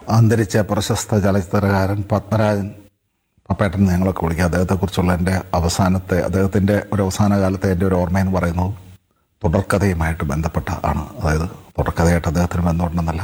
അന്തരിച്ച പ്രശസ്ത ചലച്ചിത്രകാരൻ പത്മരാജൻ പപ്പേട്ടൻ എന്ന് ഞങ്ങളൊക്കെ വിളിക്കുക അദ്ദേഹത്തെക്കുറിച്ചുള്ള എൻ്റെ അവസാനത്തെ അദ്ദേഹത്തിൻ്റെ ഒരു അവസാന കാലത്തെ എൻ്റെ ഒരു ഓർമ്മയെന്ന് പറയുന്നത് തുടർക്കഥയുമായിട്ട് ബന്ധപ്പെട്ട ആണ് അതായത് തുടർക്കഥയായിട്ട് അദ്ദേഹത്തിന് ബന്ധമുണ്ടെന്നല്ല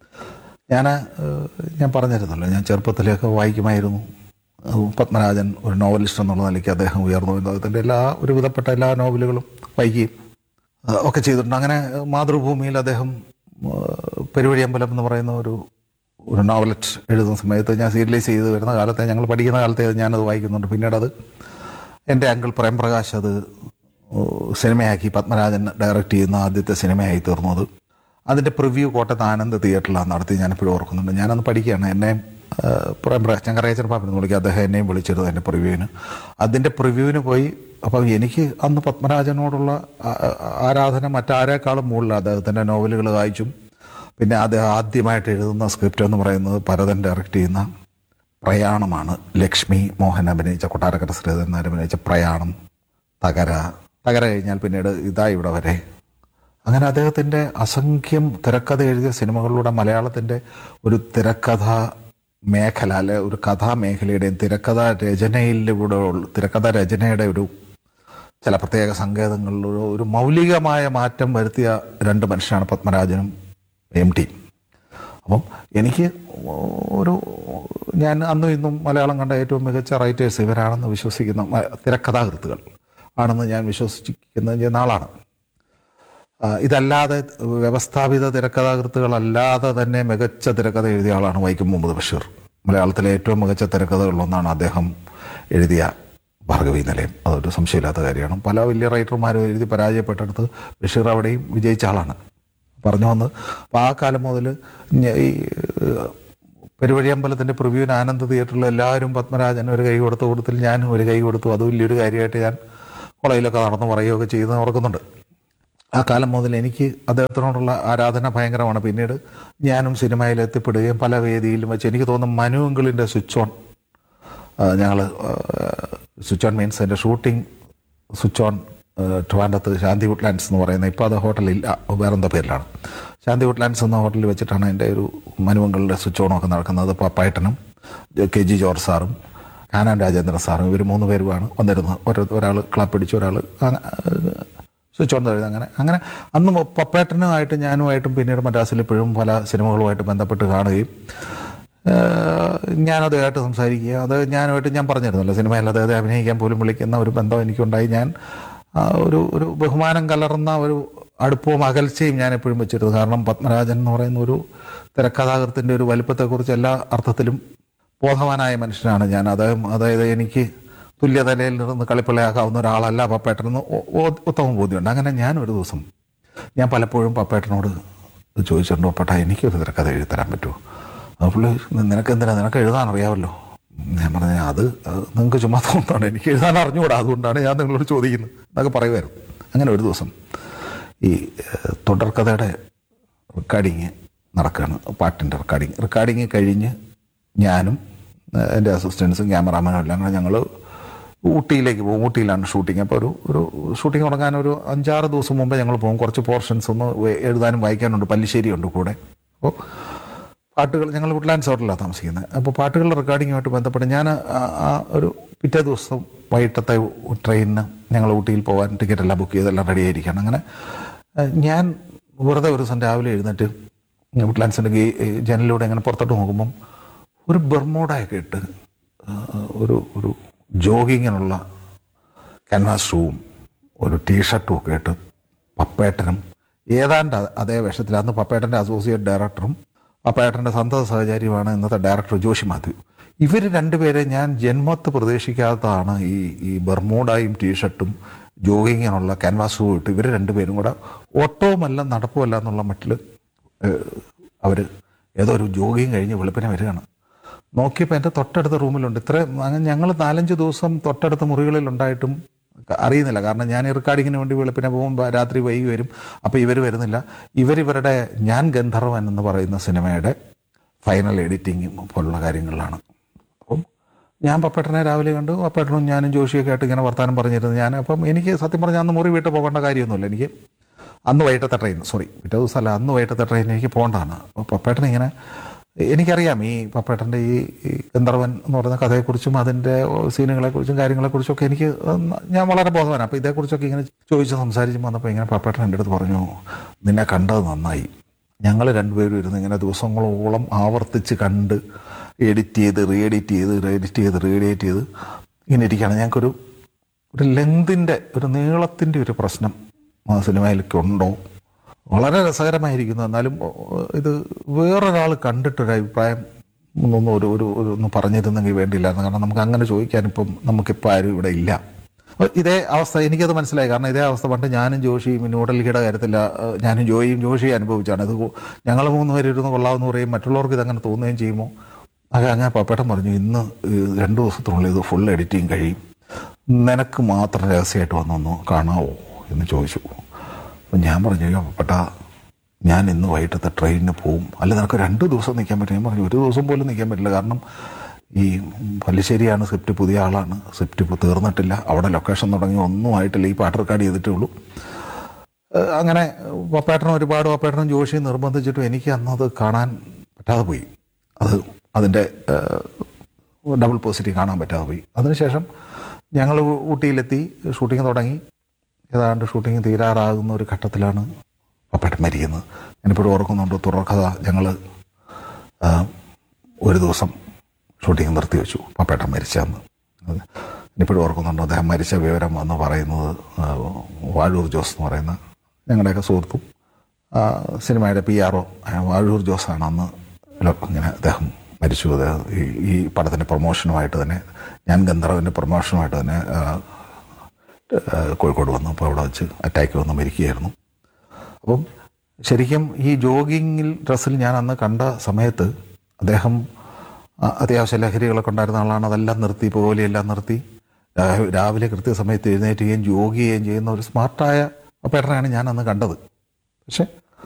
ഞാൻ ഞാൻ പറഞ്ഞിരുന്നല്ലോ ഞാൻ ചെറുപ്പത്തിലേക്ക് വായിക്കുമായിരുന്നു ഏഹ് പത്മരാജൻ ഒരു നോവലിസ്റ്റ് എന്നുള്ള നിലയ്ക്ക് അദ്ദേഹം ഉയർന്നു വരുന്നു അദ്ദേഹത്തിൻ്റെ എല്ലാ ഒരുവിധപ്പെട്ട എല്ലാ നോവലുകളും വായിക്കുകയും ഏഹ് ഒക്കെ ചെയ്തിട്ടുണ്ട് അങ്ങനെ മാതൃഭൂമിയിൽ അദ്ദേഹം ഏഹ് പെരുവഴിയമ്പലം എന്ന് പറയുന്ന ഒരു ഒരു നോവലറ്റ് എഴുതുന്ന സമയത്ത് ഞാൻ സീരിയലൈസ് ചെയ്ത് വരുന്ന കാലത്തെ ഞങ്ങൾ പഠിക്കുന്ന കാലത്തെ ഞാനത് വായിക്കുന്നുണ്ട് പിന്നീട് അത് എൻ്റെ അങ്കിൾ പ്രേംപ്രകാശ് അത് ഏഹ് സിനിമയാക്കി പത്മരാജൻ ഡയറക്റ്റ് ചെയ്യുന്ന ആദ്യത്തെ സിനിമയായി തീർന്നു അത് അതിൻ്റെ പ്രിവ്യൂ കോട്ടയത്ത് ആനന്ദ് തിയേറ്ററിലാണ് നടത്തി ഞാനിപ്പോഴും ഓർക്കുന്നുണ്ട് ഞാനന്ന് പഠിക്കുകയാണ് എന്നെ ഏഹ് പ്രേംപ്രകാശ് ചങ്കരേച്ചൻ പാപ്പിന് വിളിക്കുക അദ്ദേഹം എന്നെയും വിളിച്ചിരുന്നു എൻ്റെ പ്രിവ്യൂവിന് അതിൻ്റെ പ്രിവ്യൂവിന് പോയി അപ്പം എനിക്ക് അന്ന് പത്മരാജനോടുള്ള ആ- ആ- ആരാധന മറ്റാരേക്കാളും മുകളിൽ അദ്ദേഹത്തിൻ്റെ നോവലുകൾ വായിച്ചും പിന്നെ അദ്ദേഹം ആദ്യമായിട്ട് എഴുതുന്ന സ്ക്രിപ്റ്റ് എന്ന് പറയുന്നത് ഭരതൻ ഡയറക്റ്റ് ചെയ്യുന്ന പ്രയാണമാണ് ലക്ഷ്മി മോഹൻ അഭിനയിച്ച കൊട്ടാരക്കര ശ്രീധരൻ നായർ അഭിനയിച്ച പ്രയാണം തകര തകര കഴിഞ്ഞാൽ പിന്നീട് ഇതാ ഇവിടെ വരെ അങ്ങനെ അദ്ദേഹത്തിൻ്റെ അസംഖ്യം തിരക്കഥ എഴുതിയ സിനിമകളിലൂടെ മലയാളത്തിൻ്റെ ഒരു തിരക്കഥ മേഖല അല്ലെ ഒരു കഥാ മേഖലയുടെയും തിരക്കഥ രചനയിലൂടെ ഉള്ള- തിരക്കഥ രചനയുടെ ഒരു ചില പ്രത്യേക സങ്കേതങ്ങളിലൂടെ ഒരു മൗലികമായ മാറ്റം വരുത്തിയ രണ്ട് മനുഷ്യരാണ് പത്മരാജനും എം ടി അപ്പം എനിക്ക് ഒരു ഞാൻ അന്നും ഇന്നും മലയാളം കണ്ട ഏറ്റവും മികച്ച റൈറ്റേഴ്സ് ഇവരാണെന്ന് വിശ്വസിക്കുന്ന മ- തിരക്കഥാകൃത്തുകൾ ആണെന്ന് ഞാൻ വിശ്വസിക്കുന്ന ചെയ്യുന്ന ആളാണ് ആ, ഇതല്ലാതെ വ്യവസ്ഥാപിത തിരക്കഥാകൃത്തുകളല്ലാതെ തന്നെ മികച്ച തിരക്കഥ എഴുതിയ ആളാണ് വൈക്കം മുഹമ്മദ് ബഷീർ മലയാളത്തിലെ ഏറ്റവും മികച്ച തിരക്കഥകളിലൊന്നാണ് അദ്ദേഹം എഴുതിയ ഭാർഗവി നിലയം അതൊരു സംശയമില്ലാത്ത കാര്യമാണ് പല വലിയ റൈറ്റർമാരും എഴുതി പരാജയപ്പെട്ടെടുത്ത് ബഷീർ അവിടെയും വിജയിച്ച ആളാണ് പറഞ്ഞു വന്ന് അപ്പോൾ ആ കാലം മുതൽ ഞ- ഈ ഏഹ്, പെരുവഴിയമ്പലത്തിൻ്റെ പ്രിവ്യൂവിന് ആനന്ദ തിയേറ്ററിൽ എല്ലാവരും പത്മരാജൻ ഒരു കൈ കൊടുത്തു കൊടുത്തിൽ ഞാനും ഒരു കൈ കൊടുത്തു അത് വലിയൊരു കാര്യമായിട്ട് ഞാൻ കോളേജിലൊക്കെ നടന്നു പറയുകയൊക്കെ ചെയ്യുന്നത് ഓർക്കുന്നുണ്ട് ആ കാലം മുതൽ എനിക്ക് അദ്ദേഹത്തിനോടുള്ള ആരാധന ഭയങ്കരമാണ് പിന്നീട് ഞാനും സിനിമയിൽ എത്തിപ്പെടുകയും പല വേദിയിലും വെച്ച് എനിക്ക് തോന്നുന്നു മനു അങ്കിളിൻ്റെ സ്വിച്ച് ഓൺ ഞങ്ങൾ സ്വിച്ച് ഓൺ മീൻസ് അതിൻ്റെ ഷൂട്ടിംഗ് സ്വിച്ച് ഓൺ ട്രിവാൻഡത്ത് ശാന്തി വുഡ്ലാൻഡ്സ് എന്ന് പറയുന്ന ഇപ്പോൾ അത് ഹോട്ടലില്ല വേറെന്തോ പേരിലാണ് ശാന്തി വുഡ്ലാൻഡ്സ് എന്ന ഹോട്ടലിൽ വെച്ചിട്ടാണ് എൻ്റെ ഒരു മനുവങ്കളുടെ സ്വിച്ച് ഓണൊക്കെ നടക്കുന്നത് പപ്പായട്ടനും കെ ജി ജോർജ് സാറും കാനാൻ രാജേന്ദ്ര സാറും ഇവർ മൂന്ന് പേരുമാണ് വന്നിരുന്നത് ഓരോ ഒരാൾ ക്ലബ് പിടിച്ച് ഒരാൾ സ്വിച്ച് ഓൺ എഴുതി അങ്ങനെ അങ്ങനെ അന്ന് മൊ- പപ്പേട്ടനുമായിട്ട് ഞാനുമായിട്ടും പിന്നീട് മദ്രാസിൽ ഇപ്പോഴും പല സിനിമകളുമായിട്ട് ബന്ധപ്പെട്ട് കാണുകയും ഏഹ് ഞാനതുമായിട്ട് സംസാരിക്കുക അത് ഞാനുമായിട്ട് ഞാൻ പറഞ്ഞിരുന്നല്ലോ സിനിമയിൽ അദ്ദേഹത്തെ അഭിനയിക്കാൻ പോലും വിളിക്കുന്ന ഒരു ബന്ധം എനിക്കുണ്ടായി ഞാൻ ആ, ഒരു ഒരു ബഹുമാനം കലർന്ന ഒരു അടുപ്പവും അകൽച്ചയും ഞാൻ എപ്പോഴും വെച്ചിരുന്നു കാരണം പത്മരാജൻ എന്ന് പറയുന്ന ഒരു തിരക്കഥാകൃത്തിൻ്റെ ഒരു വലിപ്പത്തെക്കുറിച്ച് എല്ലാ അർത്ഥത്തിലും ബോധവാനായ മനുഷ്യനാണ് ഞാൻ അദ്ദേഹം അതായത് എനിക്ക് തുല്യതലയിൽ നിന്ന് കളിപ്പിള്ളയാക്കാവുന്ന ഒരാളല്ല പപ്പേട്ടനെന്ന് ഒ- ഒ- ഉത്തമ ബോധ്യമുണ്ട് അങ്ങനെ ഞാൻ ഒരു ദിവസം ഞാൻ പലപ്പോഴും പപ്പേട്ടനോട് ചോദിച്ചിട്ടുണ്ട് പപ്പേട്ട എനിക്കൊരു തിരക്കഥ എഴുതി തരാൻ പറ്റുമോ അപ്പോൾ പുള്ളി നിനക്ക് എന്തിനാ നിനക്ക് എഴുതാൻ അറിയാമല്ലോ ഞാൻ പറഞ്ഞ അത് അത് നിങ്ങൾക്ക് ചുമ്മാ തോന്നുന്നതാണ് എനിക്ക് എഴുതാൻ അറിഞ്ഞുകൂടാ അതുകൊണ്ടാണ് ഞാൻ നിങ്ങളോട് ചോദിക്കുന്നത് എന്നൊക്കെ പറയുമായിരുന്നു അങ്ങനെ ഒരു ദിവസം ഈ ഏഹ്, തുടർക്കഥയുടെ റെക്കോർഡിങ് നടക്കുകയാണ് പാട്ടിൻ്റെ റെക്കോർഡിങ് റെക്കോർഡിങ് കഴിഞ്ഞ് ഞാനും ഏഹ്, എൻ്റെ അസിസ്റ്റൻസും ക്യാമറാമാനും എല്ലാം കൂടെ ഞങ്ങൾ ഊട്ടിയിലേക്ക് പോകും ഊട്ടിയിലാണ് ഷൂട്ടിങ് അപ്പോൾ ഒരു ഒരു ഷൂട്ടിംഗ് തുടങ്ങാൻ ഒരു അഞ്ചാറ് ദിവസം മുമ്പേ ഞങ്ങൾ പോകും കുറച്ച് പോർഷൻസ് ഒന്ന് വെ- എഴുതാനും വായിക്കാനുണ്ട് പല്ലിശ്ശേരി ഉണ്ട് കൂടെ അപ്പോൾ പാട്ടുകൾ ഞങ്ങൾ വുഡ്ലാൻഡ്സ് ഹോട്ടലിലാണ് താമസിക്കുന്നത് അപ്പോൾ പാട്ടുകളുടെ റെക്കോർഡിങ്ങുമായിട്ട് ബന്ധപ്പെട്ട് ഞാൻ ആ- ആ ഒരു പിറ്റേ ദിവസം വൈകിട്ടത്തെ ട്രെയിനിന് ഞങ്ങൾ ഊട്ടിയിൽ പോകാൻ ടിക്കറ്റ് എല്ലാം ബുക്ക് ചെയ്തെല്ലാം റെഡി ആയിരിക്കുകയാണ് അങ്ങനെ ഏഹ്, ഞാൻ വെറുതെ ഒരു ദിവസം രാവിലെ എഴുന്നേറ്റ് വുഡ്ലാൻഡ്സിൻ്റെ ഗേ ജനലിലൂടെ ഇങ്ങനെ പുറത്തോട്ട് നോക്കുമ്പം ഒരു ബെർമോഡയൊക്കെ ഇട്ട് ഏഹ്, ഒരു ഒരു ജോഗിങ്ങിനുള്ള ക്യാൻവാസ് ഷൂവും ഒരു ടീഷർട്ടും ഒക്കെ ഇട്ട് പപ്പേട്ടനും ഏതാണ്ട് അ- അതേ വേഷത്തിൽ അന്ന് പപ്പേട്ടൻ്റെ അസോസിയേറ്റ് ഡയറക്ടറും പപ്പേട്ടൻ്റെ സന്തത സഹചാരിയുമാണ് ഇന്നത്തെ ഡയറക്ടർ ജോഷി മാത്യു ഇവർ രണ്ടുപേരെ ഞാൻ ജന്മത്ത് പ്രതീക്ഷിക്കാത്തതാണ് ഈ ഈ ബർമൂഡായും ടീഷർട്ടും ജോഗിങ്ങിനുള്ള ക്യാൻവാസ് ഷൂ ഇട്ട് ഇവർ രണ്ടുപേരും കൂടെ ഓട്ടവുമല്ല നടപ്പുമല്ല എന്നുള്ള മട്ടിൽ അവർ ഏതോ ഒരു ജോഗിങ് കഴിഞ്ഞ് വെളുപ്പിനെ വരികയാണ് നോക്കിയപ്പോൾ എൻ്റെ തൊട്ടടുത്ത റൂമിലുണ്ട് ഇത്ര അങ്ങനെ ഞങ്ങൾ നാലഞ്ച് ദിവസം തൊട്ടടുത്ത മുറികളിലുണ്ടായിട്ടും അറിയുന്നില്ല കാരണം ഞാൻ ഈ റെക്കോർഡിങ്ങിന് വേണ്ടി വെളുപ്പിനെ പോകുമ്പോൾ രാത്രി വൈകി വരും അപ്പോൾ ഇവർ വരുന്നില്ല ഇവരിവരുടെ ഞാൻ ഗന്ധർവൻ എന്ന് പറയുന്ന സിനിമയുടെ ഫൈനൽ എഡിറ്റിങ്ങും പോലുള്ള കാര്യങ്ങളിലാണ് അപ്പം ഞാൻ പപ്പേട്ടനെ രാവിലെ കണ്ടു പപ്പേട്ടനും ഞാനും ജോഷിയൊക്കെ ആയിട്ട് ഇങ്ങനെ വർത്താനം പറഞ്ഞിരുന്നു ഞാൻ അപ്പം എനിക്ക് സത്യം പറഞ്ഞാൽ അന്ന് മുറി വീട്ടിൽ പോകേണ്ട കാര്യമൊന്നുമില്ല എനിക്ക് അന്ന് വൈകിട്ടത്തെ ട്രെയിൻ സോറി പിറ്റേ ദിവസമല്ല അന്ന് വൈകിട്ടത്തെ ട്രെയിൻ എനിക്ക് പോകേണ്ടതാണ് അപ്പോൾ പപ്പേട്ടൻ ഇങ്ങനെ എനിക്കറിയാം ഈ പപ്പേട്ടൻ്റെ ഈ ഈ ഗന്ധർവൻ എന്ന് പറയുന്ന കഥയെക്കുറിച്ചും അതിൻ്റെ സീനുകളെക്കുറിച്ചും കാര്യങ്ങളെക്കുറിച്ചും ഒക്കെ എനിക്ക് ഞാൻ വളരെ ബോധവാനാണ് അപ്പോൾ ഇതേക്കുറിച്ചൊക്കെ ഇങ്ങനെ ചോദിച്ച് സംസാരിച്ച് വന്നപ്പോൾ ഇങ്ങനെ പപ്പേട്ടൻ എൻ്റെ അടുത്ത് പറഞ്ഞു നിന്നെ കണ്ടത് നന്നായി ഞങ്ങൾ രണ്ടുപേരും ഇരുന്ന് ഇങ്ങനെ ദിവസങ്ങളോളം ആവർത്തിച്ച് കണ്ട് എഡിറ്റ് ചെയ്ത് റീ എഡിറ്റ് ചെയ്ത് റീ എഡിറ്റ് ചെയ്ത് റീ എഡിറ്റ് ചെയ്ത് ഇങ്ങനെ ഇരിക്കുകയാണ് ഞങ്ങൾക്കൊരു ഒരു ലെങ്തിൻ്റെ ഒരു നീളത്തിൻ്റെ ഒരു പ്രശ്നം ആ സിനിമയിലൊക്കെ ഉണ്ടോ വളരെ രസകരമായിരിക്കുന്നു എന്നാലും ഓ, ഇത് വേറൊരാൾ കണ്ടിട്ടൊരു അഭിപ്രായം ഒന്നും ഒരു ഒരു ഒരു ഒന്ന് പറഞ്ഞിരുന്നെങ്കിൽ വേണ്ടിയില്ലായിരുന്നു കാരണം നമുക്ക് അങ്ങനെ ചോദിക്കാനിപ്പം നമുക്കിപ്പോൾ ആരും ഇവിടെ ഇല്ല അപ്പോൾ ഇതേ അവസ്ഥ എനിക്കത് മനസ്സിലായി കാരണം ഇതേ അവസ്ഥ പണ്ട് ഞാനും ജോഷിയും ഈ ന്യൂഡൽഹിയുടെ കാര്യത്തിൽ ആ, ഞാനും ജോയിയും ജോഷിയും അനുഭവിച്ചാണ് ഇത് ഞങ്ങൾ മൂന്ന് പേര് ഇരുന്ന് കൊള്ളാമെന്ന് പറയും മറ്റുള്ളവർക്ക് ഇതങ്ങനെ തോന്നുകയും ചെയ്യുമോ അത് അങ്ങനെ പപ്പേട്ടൻ പറഞ്ഞു ഇന്ന് ഈ രണ്ട് ദിവസത്തിനുള്ളിൽ ഇത് ഫുൾ എഡിറ്റിങ് കഴിയും നിനക്ക് മാത്രം രഹസ്യമായിട്ട് വന്നൊന്ന് കാണാവോ എന്ന് ചോദിച്ചു അപ്പം ഞാൻ പറഞ്ഞു അയ്യോ പപ്പേട്ട ഞാൻ ഇന്ന് വൈകിട്ടത്തെ ട്രെയിനിന് പോവും അല്ല നിനക്ക് രണ്ട് ദിവസം നിൽക്കാൻ പറ്റും ഞാൻ പറഞ്ഞു ഒരു ദിവസം പോലും നിൽക്കാൻ പറ്റില്ല കാരണം ഈ പല്ലിശ്ശേരിയാണ് സ്ക്രിപ്റ്റ് പുതിയ ആളാണ് സ്ക്രിപ്റ്റ് ഇപ്പോൾ തീർന്നിട്ടില്ല അവിടെ ലൊക്കേഷൻ തുടങ്ങി ഒന്നും ആയിട്ടില്ല ഈ പാട്ട് റെക്കോർഡ് ചെയ്തിട്ടേ ഉള്ളൂ ഏഹ് അങ്ങനെ പപ്പേട്ടനും ഒരുപാട് പപ്പേട്ടനും ജോഷിയും നിർബന്ധിച്ചിട്ടും എനിക്ക് അന്നത് കാണാൻ പറ്റാതെ പോയി അത് അതിൻ്റെ ഡബിൾ പോസിറ്റീവ് കാണാൻ പറ്റാതെ പോയി അതിനുശേഷം ഞങ്ങൾ ഊട്ടിയിലെത്തി ഷൂട്ടിംഗ് തുടങ്ങി ഏതാണ്ട് ഷൂട്ടിംഗ് തീരാറാകുന്ന ഒരു ഘട്ടത്തിലാണ് പപ്പേട്ടൻ മരിക്കുന്നത് ഞാനിപ്പോഴും ഓർക്കുന്നുണ്ട് തുറക്കഥ ഞങ്ങൾ ഒരു ദിവസം ഷൂട്ടിംഗ് നിർത്തി വെച്ചു പപ്പേട്ടൻ മരിച്ചന്ന് അത് ഇപ്പോഴും ഓർക്കുന്നുണ്ട് അദ്ദേഹം മരിച്ച വിവരം വന്ന് പറയുന്നത് ആ, വാഴൂർ ജോസ് എന്ന് പറയുന്ന ഞങ്ങളുടെയൊക്കെ സുഹൃത്തും ആ, സിനിമയുടെ പി ആർ ഒ വാഴൂർ ജോസാണ് അന്ന് ലോ- ഇങ്ങനെ അദ്ദേഹം മരിച്ചു അദ്ദേഹം ഈ ഈ പടത്തിൻ്റെ പ്രൊമോഷനുമായിട്ട് തന്നെ ഞാൻ ഗന്ധർവൻ്റെ പ്രൊമോഷനുമായിട്ട് തന്നെ ആ, ആ, കോഴിക്കോട് വന്നു അപ്പോൾ അവിടെ വെച്ച് അറ്റാക്ക് വന്ന് മരിക്കുകയായിരുന്നു അപ്പം ശരിക്കും ഈ ജോഗിങ്ങിൽ ഡ്രസ്സിൽ ഞാൻ അന്ന് കണ്ട സമയത്ത് അദ്ദേഹം ആ, അത്യാവശ്യം ലഹരികളൊക്കെ ഉണ്ടായിരുന്ന ആളാണ് അതെല്ലാം നിർത്തി പോലെയെല്ലാം നിർത്തി രാ- രാവിലെ കൃത്യസമയത്ത് എഴുന്നേറ്റുകയും ജോഗ് ചെയ്യുകയും ചെയ്യുന്ന ഒരു സ്മാർട്ടായ പേട്ടനാണ് ഞാൻ അന്ന് കണ്ടത് പക്ഷെ